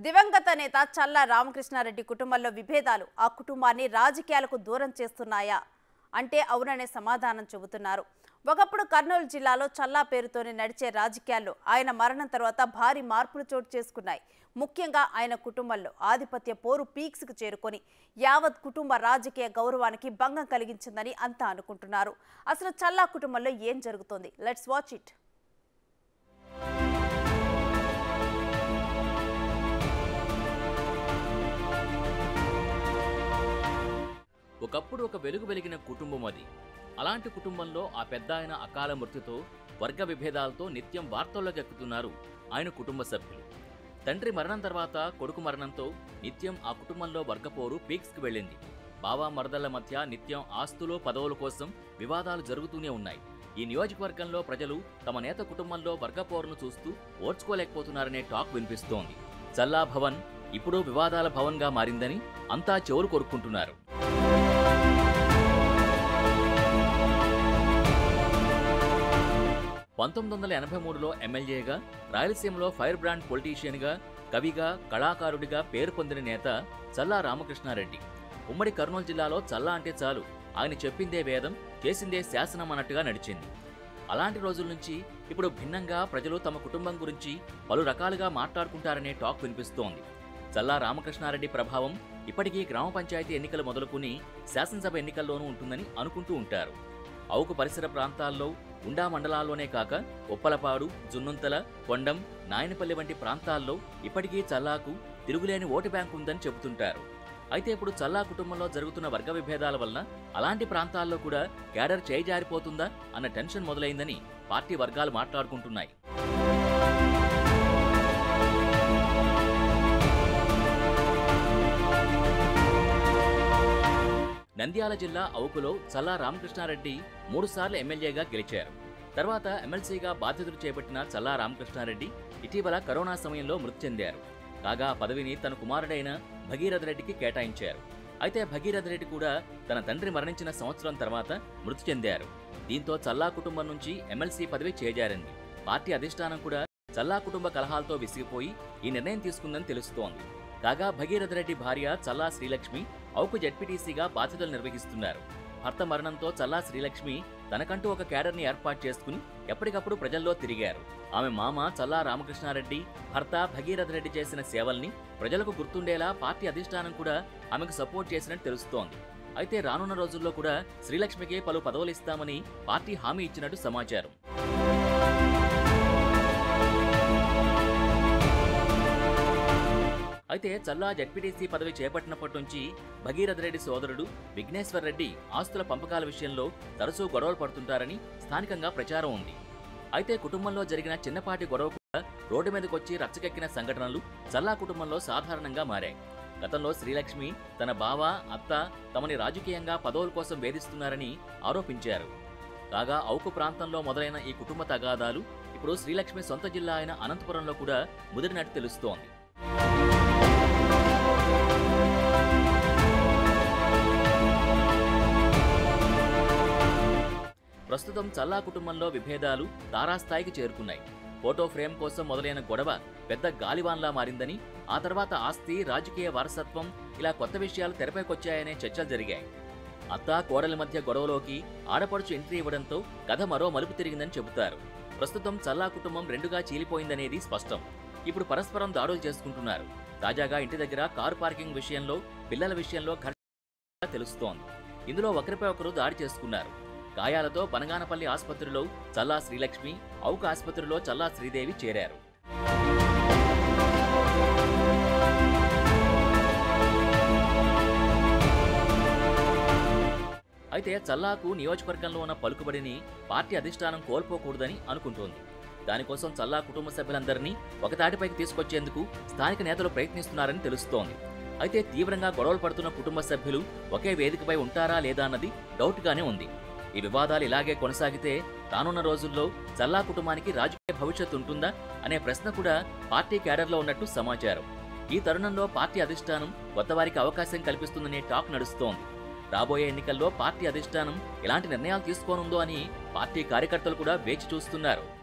దివంగత నేత చల్లా రామకృష్ణారెడ్డి కుటుంబంలో విభేదాలు ఆ కుటుంబాన్ని రాజకీయాలకు దూరం చేస్తున్నాయా అంటే అవుననే సమాధానం చెబుతున్నారు ఒకప్పుడు కర్నూలు జిల్లాలో చల్లా పేరుతోనే నడిచే రాజకీయాల్లో ఆయన మరణం తర్వాత భారీ మార్పులు చోటు చేసుకున్నాయి ముఖ్యంగా ఆయన కుటుంబంలో ఆధిపత్య పోరు పీక్స్కు చేరుకొని యావత్ కుటుంబ రాజకీయ గౌరవానికి భంగం కలిగించిందని అంతా అనుకుంటున్నారు అసలు చల్లా కుటుంబంలో ఏం జరుగుతోంది లెట్స్ వాచ్ ఇట్ ఒకప్పుడు ఒక వెలుగు వెలిగిన కుటుంబం అది అలాంటి కుటుంబంలో ఆ పెద్ద ఆయన అకాల మృతితో వర్గ విభేదాలతో నిత్యం వార్తల్లోకి ఎక్కుతున్నారు ఆయన కుటుంబ సభ్యులు తండ్రి మరణం తర్వాత కొడుకు మరణంతో నిత్యం ఆ కుటుంబంలో వర్గపోరు పీక్స్కి వెళ్ళింది బావా మరదళ్ల మధ్య నిత్యం ఆస్తులు పదవుల కోసం వివాదాలు జరుగుతూనే ఉన్నాయి ఈ నియోజకవర్గంలో ప్రజలు తమ నేత కుటుంబంలో వర్గపోరును చూస్తూ ఓర్చుకోలేకపోతున్నారనే టాక్ వినిపిస్తోంది చల్లా భవన్ ఇప్పుడు వివాదాల భవన్గా మారిందని అంతా చెవులు కొరుక్కుంటున్నారు పంతొమ్మిది వందల ఎనభై మూడులో ఎమ్మెల్యేగా రాయలసీమలో ఫైర్ బ్రాండ్ పొలిటీషియన్గా కవిగా కళాకారుడిగా పేరు పొందిన నేత చల్లా రామకృష్ణారెడ్డి ఉమ్మడి కర్నూలు జిల్లాలో చల్లా అంటే చాలు ఆయన చెప్పిందే వేదం చేసిందే శాసనం అన్నట్టుగా నడిచింది అలాంటి రోజుల నుంచి ఇప్పుడు భిన్నంగా ప్రజలు తమ కుటుంబం గురించి పలు రకాలుగా మాట్లాడుకుంటారనే టాక్ వినిపిస్తోంది చల్లా రామకృష్ణారెడ్డి ప్రభావం ఇప్పటికీ గ్రామ పంచాయతీ ఎన్నికలు మొదలుకుని శాసనసభ ఎన్నికల్లోనూ ఉంటుందని అనుకుంటూ ఉంటారు అవుకు పరిసర ప్రాంతాల్లో ఉండా మండలాల్లోనే కాక ఉప్పలపాడు జున్నుంతల కొండం నాయనపల్లి వంటి ప్రాంతాల్లో ఇప్పటికీ చల్లాకు తిరుగులేని ఓటు బ్యాంక్ ఉందని చెబుతుంటారు అయితే ఇప్పుడు చల్లా కుటుంబంలో జరుగుతున్న వర్గ విభేదాల వలన అలాంటి ప్రాంతాల్లో కూడా క్యాడర్ చేయి జారిపోతుందా అన్న టెన్షన్ మొదలైందని పార్టీ వర్గాలు మాట్లాడుకుంటున్నాయి నంద్యాల జిల్లా అవుకులో చల్లా రామకృష్ణారెడ్డి మూడుసార్లు ఎమ్మెల్యేగా గెలిచారు తర్వాత ఎమ్మెల్సీగా బాధ్యతలు చేపట్టిన చల్లా రామకృష్ణారెడ్డి ఇటీవల కరోనా సమయంలో మృతి చెందారు కాగా ఆ పదవిని తన కుమారుడైన భగీరథ రెడ్డికి కేటాయించారు అయితే భగీరథ రెడ్డి కూడా తన తండ్రి మరణించిన సంవత్సరం తర్వాత మృతి చెందారు దీంతో చల్లా కుటుంబం నుంచి ఎమ్మెల్సీ పదవి చేజారింది పార్టీ అధిష్టానం కూడా చల్లా కుటుంబ కలహాలతో విసిగిపోయి ఈ నిర్ణయం తీసుకుందని తెలుస్తోంది కాగా భగీరథ రెడ్డి భార్య చల్లా శ్రీలక్ష్మి అవుకు జడ్పీటీసీగా బాధ్యతలు నిర్వహిస్తున్నారు భర్త మరణంతో చల్లా శ్రీలక్ష్మి తనకంటూ ఒక క్యాడర్ని ఏర్పాటు చేసుకుని ఎప్పటికప్పుడు ప్రజల్లో తిరిగారు ఆమె మామ చల్లా రామకృష్ణారెడ్డి భర్త భగీరథ రెడ్డి చేసిన సేవల్ని ప్రజలకు గుర్తుండేలా పార్టీ అధిష్టానం కూడా ఆమెకు సపోర్ట్ చేసినట్టు తెలుస్తోంది అయితే రానున్న రోజుల్లో కూడా శ్రీలక్ష్మికి పలు పదవులు ఇస్తామని పార్టీ హామీ ఇచ్చినట్టు సమాచారం అయితే చల్లా జడ్పీటీసీ పదవి చేపట్టినప్పటి నుంచి భగీరథ రెడ్డి సోదరుడు విఘ్నేశ్వర్ రెడ్డి ఆస్తుల పంపకాల విషయంలో తరచూ గొడవలు పడుతుంటారని స్థానికంగా ప్రచారం ఉంది అయితే కుటుంబంలో జరిగిన చిన్నపాటి గొడవ కూడా రోడ్డు మీదకొచ్చి రచ్చకెక్కిన సంఘటనలు చల్లా కుటుంబంలో సాధారణంగా మారాయి గతంలో శ్రీలక్ష్మి తన బావ అత్త తమని రాజకీయంగా పదవుల కోసం వేధిస్తున్నారని ఆరోపించారు కాగా అవుకు ప్రాంతంలో మొదలైన ఈ కుటుంబ తగాదాలు ఇప్పుడు శ్రీలక్ష్మి సొంత జిల్లా అయిన అనంతపురంలో కూడా ముదిరినట్టు తెలుస్తోంది ప్రస్తుతం చల్లా కుటుంబంలో విభేదాలు తారాస్థాయికి చేరుకున్నాయి ఫోటో ఫ్రేమ్ కోసం మొదలైన గొడవ పెద్ద గాలివాన్లా మారిందని ఆ తర్వాత ఆస్తి రాజకీయ వారసత్వం ఇలా కొత్త విషయాలు తెరపైకొచ్చాయనే చర్చలు జరిగాయి అత్తా కోడల మధ్య గొడవలోకి ఆడపడుచు ఎంట్రీ ఇవ్వడంతో కథ మరో మలుపు తిరిగిందని చెబుతారు ప్రస్తుతం చల్లా కుటుంబం రెండుగా చీలిపోయిందనేది స్పష్టం ఇప్పుడు పరస్పరం దాడులు చేసుకుంటున్నారు తాజాగా ఇంటి దగ్గర కారు పార్కింగ్ విషయంలో పిల్లల విషయంలో ఘర్షణ తెలుస్తోంది ఇందులో ఒకరిపై ఒకరు దాడి చేసుకున్నారు గాయాలతో బనగానపల్లి ఆసుపత్రిలో చల్లా శ్రీలక్ష్మి ఔక ఆసుపత్రిలో చల్లా శ్రీదేవి చేరారు అయితే చల్లాకు నియోజకవర్గంలో ఉన్న పలుకుబడిని పార్టీ అధిష్టానం కోల్పోకూడదని అనుకుంటోంది దానికోసం చల్లా కుటుంబ సభ్యులందరినీ ఒకతాటిపైకి తీసుకొచ్చేందుకు స్థానిక నేతలు ప్రయత్నిస్తున్నారని తెలుస్తోంది అయితే తీవ్రంగా గొడవలు పడుతున్న కుటుంబ సభ్యులు ఒకే వేదికపై ఉంటారా లేదా అన్నది డౌట్గానే ఉంది ఈ వివాదాలు ఇలాగే కొనసాగితే రానున్న రోజుల్లో చల్లా కుటుంబానికి రాజకీయ భవిష్యత్తు ఉంటుందా అనే ప్రశ్న కూడా పార్టీ క్యాడర్లో ఉన్నట్టు సమాచారం ఈ తరుణంలో పార్టీ అధిష్టానం కొత్తవారికి అవకాశం కల్పిస్తుందనే టాక్ నడుస్తోంది రాబోయే ఎన్నికల్లో పార్టీ అధిష్టానం ఎలాంటి నిర్ణయాలు తీసుకోనుందో అని పార్టీ కార్యకర్తలు కూడా వేచి చూస్తున్నారు